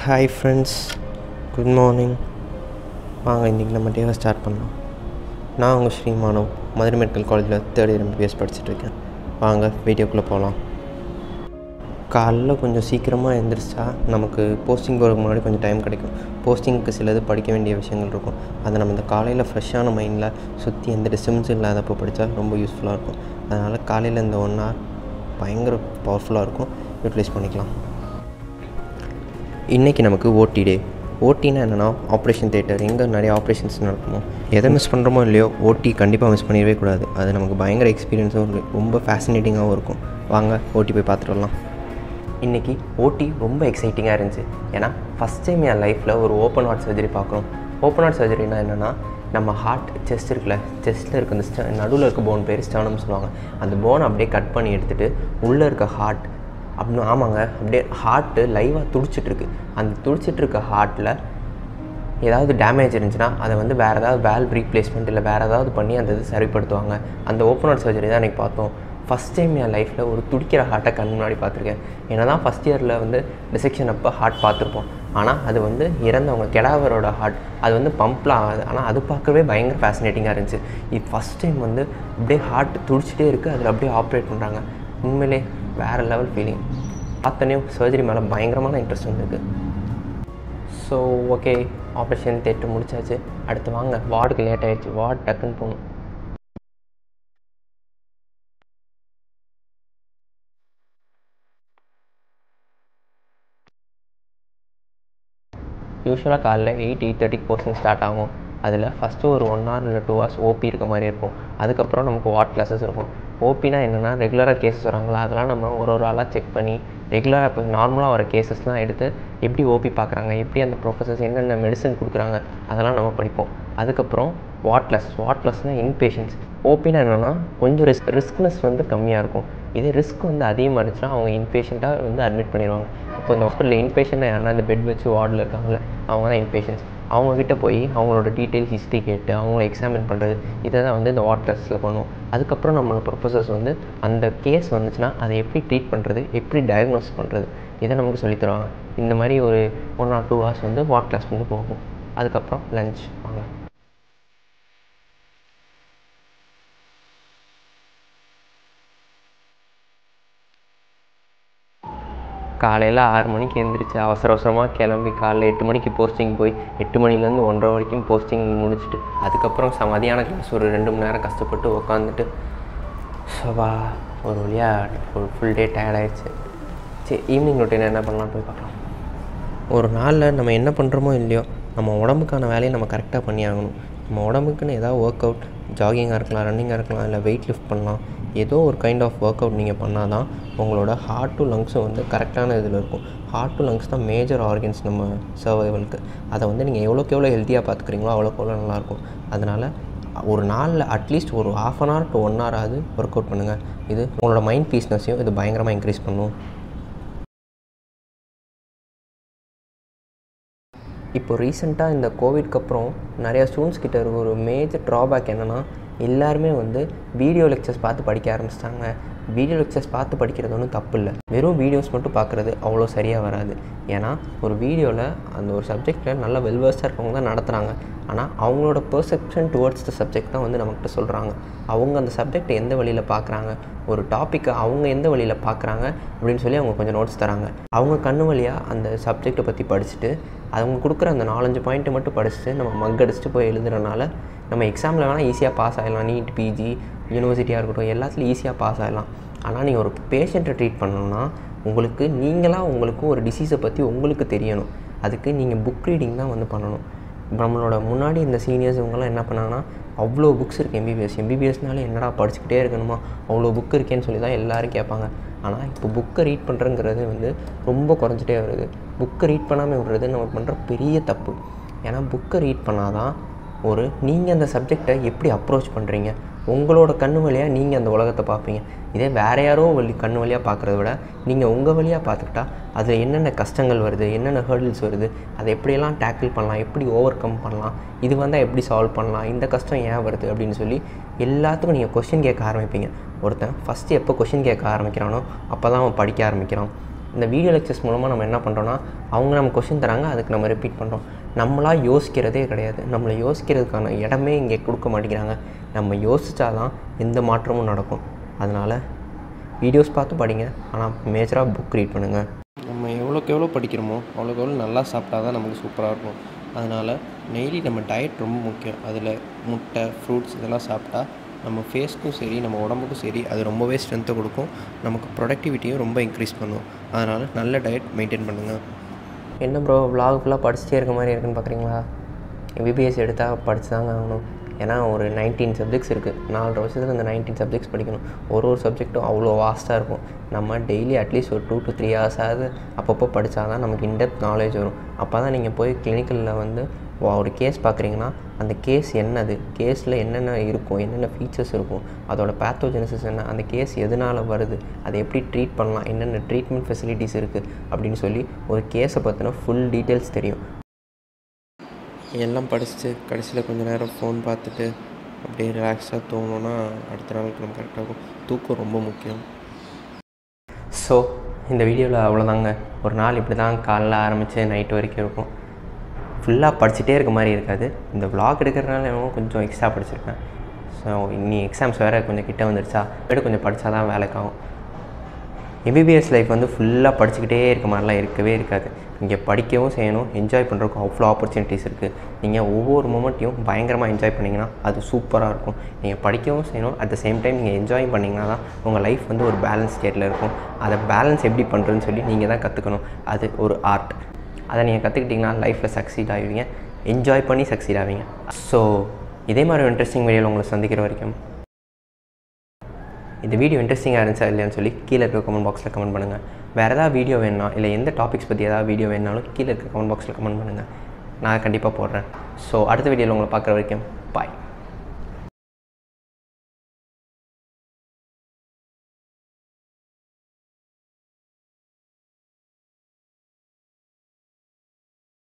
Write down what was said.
hi friends good morning வாங்க இன்றைக்கி நம்ம டேவை ஸ்டார்ட் பண்ணலாம் நான் உங்கள் ஸ்ரீமானவ் மதுரை மெடிக்கல் காலேஜில் தேர்ட் இயர் எம்பிபிஎஸ் படிச்சுட்ருக்கேன் வாங்க வீடியோக்குள்ளே போகலாம் காலைல கொஞ்சம் சீக்கிரமாக எழுந்திரிச்சா நமக்கு போஸ்டிங் போகிறதுக்கு முன்னாடி கொஞ்சம் டைம் கிடைக்கும் போஸ்டிங்க்கு சிலது படிக்க வேண்டிய விஷயங்கள் இருக்கும் அதை நம்ம இந்த காலையில் ஃப்ரெஷ்ஷான மைண்டில் சுற்றி எந்த டிஸ்டர்பன்ஸும் இல்லாதப்போ படித்தா ரொம்ப யூஸ்ஃபுல்லாக இருக்கும் அதனால் காலையில் இந்த ஒன் ஹவர் பயங்கர பவர்ஃபுல்லாக இருக்கும் யூட்டிலைஸ் பண்ணிக்கலாம் இன்றைக்கி நமக்கு ஓடி டே ஓட்டினா என்னென்னா ஆப்ரேஷன் தேட்டர் எங்கே நிறைய ஆப்ரேஷன்ஸ் நடக்குமோ எதை மிஸ் பண்ணுறோமோ இல்லையோ ஓடி கண்டிப்பாக மிஸ் பண்ணிடவே கூடாது அது நமக்கு பயங்கர எக்ஸ்பீரியன்ஸும் ரொம்ப ஃபேசினேட்டிங்காகவும் இருக்கும் வாங்க ஓட்டி போய் பார்த்துட்டு வரலாம் இன்றைக்கி ஓடி ரொம்ப எக்ஸைட்டிங்காக இருந்துச்சு ஏன்னா ஃபஸ்ட் டைம் என் லைஃப்பில் ஒரு ஓப்பன் ஹார்ட் சர்ஜரி பார்க்குறோம் ஓப்பன் ஹார்ட் சர்ஜரினா என்னென்னா நம்ம ஹார்ட் செஸ்ட் இருக்குல்ல செஸ்ட்டில் இருக்க அந்த ஸ்ட நடுவில் இருக்க போன் பேர் ஸ்டர்னம் சொல்லுவாங்க அந்த போனை அப்படியே கட் பண்ணி எடுத்துகிட்டு உள்ளே இருக்க ஹார்ட் அப்படின்னு ஆமாங்க அப்படியே ஹார்ட்டு லைவாக துடிச்சிட்ருக்கு அந்த துடிச்சிட்டு இருக்க ஹார்ட்டில் ஏதாவது டேமேஜ் இருந்துச்சுன்னா அதை வந்து வேறு ஏதாவது வேல்வ் ரீப்ளேஸ்மெண்ட் இல்லை வேறு ஏதாவது பண்ணி அந்த இது சரிப்படுத்துவாங்க அந்த ஓப்பன் ஹார்ட் சர்ஜரி தான் எனக்கு பார்த்தோம் ஃபஸ்ட் டைம் என் லைஃப்பில் ஒரு துடிக்கிற ஹார்ட்டை கண் முன்னாடி பார்த்துருக்கேன் ஏன்னா தான் ஃபஸ்ட் இயரில் வந்து டிசெக்ஷன் அப்போ ஹார்ட் பார்த்துருப்போம் ஆனால் அது வந்து இறந்தவங்க கெடாவரோட ஹார்ட் அது வந்து பம்ப்லாம் ஆகாது ஆனால் அது பார்க்கவே பயங்கர ஃபேசினேட்டிங்காக இருந்துச்சு இது ஃபஸ்ட் டைம் வந்து அப்படியே ஹார்ட் துடிச்சிட்டே இருக்குது அதில் அப்படியே ஆப்ரேட் பண்ணுறாங்க உண்மையிலே வேறு லெவல் ஃபீலிங் பார்த்தோன்னே சர்ஜரி மேலே பயங்கரமான இன்ட்ரெஸ்ட் வந்துருக்கு ஸோ ஓகே ஆப்ரேஷன் தேட்டர் முடிச்சாச்சு அடுத்து வாங்க வார்டுக்கு லேட் ஆகிடுச்சு வார்டு டக்குன்னு போகணும் யூஸ்வலாக காலைல எயிட் எயிட் தேர்ட்டிக்கு போர்ஷன் ஸ்டார்ட் ஆகும் அதில் ஃபஸ்ட்டு ஒரு ஒன் ஹவர் இல்லை டூ ஹவர்ஸ் ஓபி இருக்க மாதிரி இருக்கும் அதுக்கப்புறம் நமக்கு வாட் கிளாஸஸ் இருக்கும் ஓபினா என்னென்னா ரெகுலராக கேசஸ் வராங்களா அதெல்லாம் நம்ம ஒரு ஒரு ஆளாக செக் பண்ணி ரெகுலராக இப்போ நார்மலாக வர கேசஸ்லாம் எடுத்து எப்படி ஓபி பார்க்குறாங்க எப்படி அந்த ப்ரொஃபஸர்ஸ் என்னென்ன மெடிசன் கொடுக்குறாங்க அதெல்லாம் நம்ம படிப்போம் அதுக்கப்புறம் வாட் கிளாஸ் வாட் கிளாஸ்னால் இன்பேஷன்ஸ் ஓபினா என்னென்னா கொஞ்சம் ரிஸ்க் ரிஸ்க்னஸ் வந்து கம்மியாக இருக்கும் இதே ரிஸ்க் வந்து அதிகமாக இருந்துச்சுன்னா அவங்க இன்பேஷண்ட்டாக வந்து அட்மிட் பண்ணிடுவாங்க இப்போ இந்த ஹாஸ்பிட்டலில் இன்பேஷண்ட் யாருன்னா இந்த பெட் வச்சு வார்டில் இருக்காங்களே அவங்க தான் இன்பேஷன்ஸ் அவங்கக்கிட்ட போய் அவங்களோட டீட்டெயில்ஸ் ஹிஸ்ட்ரி கேட்டு அவங்கள எக்ஸாமின் பண்ணுறது இதை தான் வந்து இந்த வாட் டெஸ்ட்டில் பண்ணுவோம் அதுக்கப்புறம் நம்மளோட ப்ரொஃபஸர்ஸ் வந்து அந்த கேஸ் வந்துச்சுன்னா அதை எப்படி ட்ரீட் பண்ணுறது எப்படி டயக்னோஸ் பண்ணுறது இதை நமக்கு சொல்லித் தருவாங்க இந்த மாதிரி ஒரு ஒன் ஆர் டூ ஹவர்ஸ் வந்து வாட் கிளாஸ் வந்து போகும் அதுக்கப்புறம் லஞ்ச் வாங்க காலையில் ஆறு மணிக்கு எழுந்திரிச்சு அவசர அவசரமாக கிளம்பி காலைல எட்டு மணிக்கு போஸ்டிங் போய் எட்டு மணிலேருந்து ஒன்றரை வரைக்கும் போஸ்டிங் முடிச்சுட்டு அதுக்கப்புறம் ச மதியான கிளாஸ் ஒரு ரெண்டு மணி நேரம் கஷ்டப்பட்டு உக்காந்துட்டு சவா ஒரு வழியாக ஒரு ஃபுல் டே டயர்டாயிடுச்சு சரி ஈவினிங் ரொட்டீன் என்ன பண்ணலாம் போய் பார்க்கலாம் ஒரு நாளில் நம்ம என்ன பண்ணுறோமோ இல்லையோ நம்ம உடம்புக்கான வேலையை நம்ம கரெக்டாக பண்ணி ஆகணும் நம்ம உடம்புக்குன்னு ஏதாவது ஒர்க் அவுட் ஜாகிங்காக இருக்கலாம் ரன்னிங்காக இருக்கலாம் இல்லை வெயிட் லிஃப்ட் பண்ணலாம் ஏதோ ஒரு கைண்ட் ஆஃப் ஒர்க் அவுட் நீங்கள் பண்ணால் தான் உங்களோட ஹார்ட் டு லங்ஸும் வந்து கரெக்டான இதில் இருக்கும் ஹார்ட் டு லங்ஸ் தான் மேஜர் ஆர்கன்ஸ் நம்ம சர்வைவலுக்கு அதை வந்து நீங்கள் எவ்வளோக்கு எவ்வளோ ஹெல்த்தியாக பார்த்துக்கிறீங்களோ அவ்வளோக்கு எவ்வளோ நல்லாயிருக்கும் அதனால் ஒரு நாளில் அட்லீஸ்ட் ஒரு half an hour to one hour ஆகுது ஒர்க் அவுட் பண்ணுங்கள் இது உங்களோட மைண்ட் பீஸ்னஸையும் இது பயங்கரமாக இன்க்ரீஸ் பண்ணும் இப்போ ரீசெண்டாக இந்த கோவிட்க்கு அப்புறம் நிறையா ஸ்டூடெண்ட்ஸ் கிட்ட இருக்க ஒரு மேஜர் ட்ராபேக் என்னென்னா எல்லாருமே வந்து வீடியோ லெக்சர்ஸ் பார்த்து படிக்க ஆரம்பிச்சிட்டாங்க வீடியோ லெக்சர்ஸ் பார்த்து படிக்கிறது ஒன்றும் தப்பு இல்லை வெறும் வீடியோஸ் மட்டும் பார்க்குறது அவ்வளோ சரியாக வராது ஏன்னா ஒரு வீடியோவில் அந்த ஒரு சப்ஜெக்டில் நல்ல வெல்வர்ஸாக இருக்கவங்க தான் நடத்துகிறாங்க ஆனால் அவங்களோட பெர்செப்ஷன் டுவர்ட்ஸ் த சப்ஜெக்ட் தான் வந்து நம்மக்கிட்ட சொல்கிறாங்க அவங்க அந்த சப்ஜெக்ட் எந்த வழியில் பார்க்குறாங்க ஒரு டாப்பிக்கை அவங்க எந்த வழியில் பார்க்குறாங்க அப்படின்னு சொல்லி அவங்க கொஞ்சம் நோட்ஸ் தராங்க அவங்க கண்ணு வழியாக அந்த சப்ஜெக்டை பற்றி படிச்சுட்டு அவங்க கொடுக்குற அந்த நாலஞ்சு பாயிண்ட்டை மட்டும் படிச்சுட்டு நம்ம மக் அடிச்சுட்டு போய் எழுதுறனால நம்ம எக்ஸாமில் வேணால் ஈஸியாக பாஸ் ஆகிடலாம் நீட் பிஜி யூனிவர்சிட்டியாக இருக்கட்டும் எல்லாத்துலேயும் ஈஸியாக பாஸ் ஆகிடலாம் ஆனால் நீங்கள் ஒரு பேஷண்ட்டை ட்ரீட் பண்ணணும்னா உங்களுக்கு நீங்களாக உங்களுக்கு ஒரு டிசீஸை பற்றி உங்களுக்கு தெரியணும் அதுக்கு நீங்கள் புக் ரீடிங் தான் வந்து பண்ணணும் நம்மளோட முன்னாடி இந்த சீனியர்ஸ் இவங்கெல்லாம் என்ன பண்ணாங்கன்னா அவ்வளோ புக்ஸ் இருக்குது எம்பிபிஎஸ் எம்பிபிஎஸ்னால என்னடா படிச்சுக்கிட்டே இருக்கணுமா அவ்வளோ புக் இருக்கேன்னு சொல்லி தான் எல்லோரும் கேட்பாங்க ஆனால் இப்போ புக்கை ரீட் பண்ணுறங்கிறது வந்து ரொம்ப குறைஞ்சிட்டே வருது புக்கை ரீட் பண்ணாமல் விடுறது நம்ம பண்ணுற பெரிய தப்பு ஏன்னா புக்கை ரீட் பண்ணால் தான் ஒரு நீங்கள் அந்த சப்ஜெக்டை எப்படி அப்ரோச் பண்ணுறீங்க உங்களோட கண்ணு வழியாக நீங்கள் அந்த உலகத்தை பார்ப்பீங்க இதே வேறு யாரோ வழி கண்ணு வழியாக பார்க்குறத விட நீங்கள் உங்கள் வழியாக பார்த்துக்கிட்டா அதில் என்னென்ன கஷ்டங்கள் வருது என்னென்ன ஹேர்டில்ஸ் வருது அதை எப்படியெல்லாம் டேக்கிள் பண்ணலாம் எப்படி ஓவர் கம் பண்ணலாம் இது வந்தால் எப்படி சால்வ் பண்ணலாம் இந்த கஷ்டம் ஏன் வருது அப்படின்னு சொல்லி எல்லாத்துக்கும் நீங்கள் கொஷின் கேட்க ஆரம்பிப்பீங்க ஒருத்தன் ஃபஸ்ட்டு எப்போ கொஷின் கேட்க ஆரம்பிக்கிறானோ அப்போ தான் அவன் படிக்க ஆரம்பிக்கிறான் இந்த வீடியோ லெக்சர்ஸ் மூலமாக நம்ம என்ன பண்ணுறோன்னா அவங்க நம்ம கொஷின் தராங்க அதுக்கு நம்ம ரிப்பீட் பண்ணுறோம் நம்மளாக யோசிக்கிறதே கிடையாது நம்மளை யோசிக்கிறதுக்கான இடமே இங்கே கொடுக்க மாட்டேங்கிறாங்க நம்ம யோசித்தா தான் எந்த மாற்றமும் நடக்கும் அதனால் வீடியோஸ் பார்த்து படிங்க ஆனால் மேஜராக புக் ரீட் பண்ணுங்கள் நம்ம எவ்வளோக்கு எவ்வளோ படிக்கிறோமோ அவ்வளோக்கு எவ்வளோ நல்லா சாப்பிட்டா தான் நமக்கு சூப்பராக இருக்கும் அதனால் டெய்லி நம்ம டயட் ரொம்ப முக்கியம் அதில் முட்டை ஃப்ரூட்ஸ் இதெல்லாம் சாப்பிட்டா நம்ம ஃபேஸ்க்கும் சரி நம்ம உடம்புக்கும் சரி அது ரொம்பவே ஸ்ட்ரென்த்தை கொடுக்கும் நமக்கு ப்ரொடக்டிவிட்டியும் ரொம்ப இன்க்ரீஸ் பண்ணும் அதனால் நல்ல டயட் மெயின்டைன் பண்ணுங்கள் என்ன ப்ரோ vlog ஃபுல்லாக படிச்சுட்டே இருக்க மாதிரி இருக்குன்னு பார்க்குறீங்களா எம்பிபிஎஸ் எடுத்தால் படிச்சு தாங்க ஆகணும் ஏன்னா ஒரு நைன்டீன் சப்ஜெக்ட்ஸ் இருக்குது நாலரை வருஷத்தில் இந்த நைன்டீன் சப்ஜெக்ட்ஸ் படிக்கணும் ஒரு ஒரு சப்ஜெக்ட்டும் அவ்வளோ வாஸ்ட்டாக இருக்கும் நம்ம டெய்லி அட்லீஸ்ட் ஒரு டூ டு த்ரீ ஹவர்ஸாவது அப்பப்போ படித்தா தான் நமக்கு இன்டெப்த் நாலேஜ் வரும் அப்போ தான் நீங்கள் போய் கிளினிக்கலில் வந்து வா- ஒரு கேஸ் பார்க்குறீங்கன்னா அந்த கேஸ் என்னது கேஸில் என்னென்ன இருக்கும் என்னென்ன ஃபீச்சர்ஸ் இருக்கும் அதோட பேத்தோஜெனசிஸ் என்ன அந்த கேஸ் எதனால் வருது அதை எப்படி ட்ரீட் பண்ணலாம் என்னென்ன ட்ரீட்மெண்ட் ஃபெசிலிட்டிஸ் இருக்குது அப்படின்னு சொல்லி ஒரு கேஸை பற்றின ஃபுல் டீட்டெயில்ஸ் தெரியும் எல்லாம் படிச்சுட்டு கடைசியில் கொஞ்ச நேரம் ஃபோன் பார்த்துட்டு அப்படியே ரிலாக்ஸாக தூங்கணுன்னா அடுத்த நாளுக்கு நம்ம கரெக்டாக இருக்கும் தூக்கம் ரொம்ப முக்கியம் ஸோ இந்த வீடியோவில் அவ்வளோதாங்க ஒரு நாள் இப்படி தான் காலைல ஆரம்பித்து நைட்டு வரைக்கும் இருக்கும் ஃபுல்லாக படிச்சுட்டே இருக்க மாதிரி இருக்காது இந்த vlog எடுக்கிறதுனால என்னமோ கொஞ்சம் எக்ஸ்ட்ரா படிச்சிருக்கேன் ஸோ இனி எக்ஸாம்ஸ் வேறு கொஞ்சம் கிட்ட வந்துடுச்சா விட கொஞ்சம் படித்தா தான் வேலைக்காகும் எம்பிபிஎஸ் லைஃப் வந்து ஃபுல்லாக படிச்சுக்கிட்டே இருக்க மாதிரிலாம் இருக்கவே இருக்காது இங்கே படிக்கவும் செய்யணும் என்ஜாய் பண்ணுறதுக்கு அவ்வளோ ஆப்பர்ச்சுனிட்டிஸ் இருக்குது நீங்கள் ஒவ்வொரு மூமெண்ட்டையும் பயங்கரமாக என்ஜாய் பண்ணிங்கன்னா அது சூப்பராக இருக்கும் நீங்கள் படிக்கவும் செய்யணும் அட் த சேம் டைம் நீங்கள் என்ஜாய் பண்ணிங்கன்னா தான் உங்கள் லைஃப் வந்து ஒரு பேலன்ஸ் ஸ்டேட்டில் இருக்கும் அதை பேலன்ஸ் எப்படி பண்ணுறதுன்னு சொல்லி நீங்கள் தான் கற்றுக்கணும் அது ஒரு ஆர்ட் அதை நீங்கள் கற்றுக்கிட்டிங்கன்னா லைஃப்பில் சக்சீட் ஆகிடுவீங்க என்ஜாய் பண்ணி சக்சீட் ஆவீங்க ஸோ இதே மாதிரி ஒரு இன்ட்ரெஸ்டிங் வீடியோவில் உங்களை சந்திக்கிற வரைக்கும் இந்த வீடியோ இன்ட்ரெஸ்டிங்காக இருந்துச்சா இல்லையான்னு சொல்லி கீழே இருக்க கமெண்ட் பாக்ஸில் கமெண்ட் பண்ணுங்கள் வேறு ஏதாவது வீடியோ வேணும்னா இல்லை எந்த டாபிக்ஸ் பற்றி ஏதாவது வீடியோ வேணாலும் கீழே இருக்க கமெண்ட் பாக்ஸில் கமெண்ட் பண்ணுங்கள் நான் கண்டிப்பாக போடுறேன் ஸோ அடுத்த வீடியோவில் உங்களை பார்க்குற வரைக்கும் பாய்